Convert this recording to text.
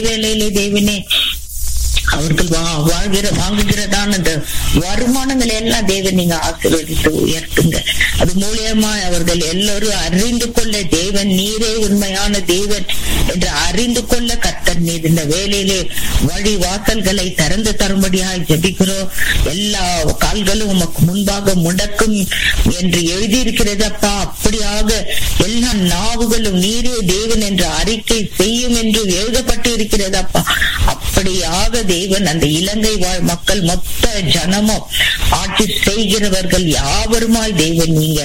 வேலையிலே தேவனே அவர்கள் வா- வாழ்கிற வாங்குகிறதான அந்த வருமானங்களை எல்லாம் தேவன் நீங்க ஆசீர்வதித்து உயர்த்துங்க அது மூலியமா அவர்கள் எல்லோரும் அறிந்து கொள்ள தேவன் நீரே உண்மையான தேவன் என்று அறிந்து கொள்ள கர்த்தர் நீர் இந்த வேலையிலே வழி வாசல்களை திறந்து தரும்படியாக ஜெபிக்கிறோம் எல்லா கால்களும் உமக்கு முன்பாக முடக்கும் என்று எழுதியிருக்கிறதப்பா அப்படியாக எல்லா நாவுகளும் நீரே தேவன் என்ற அறிக்கை செய்யும் என்று எழுதப்பட்டு இருக்கிறதப்பா அப்படியாக தேவன் அந்த இலங்கை வாழ் மக்கள் மொத்த ஜனமும் ஆட்சி செய்கிறவர்கள் யாவருமாய் தேவன் நீங்க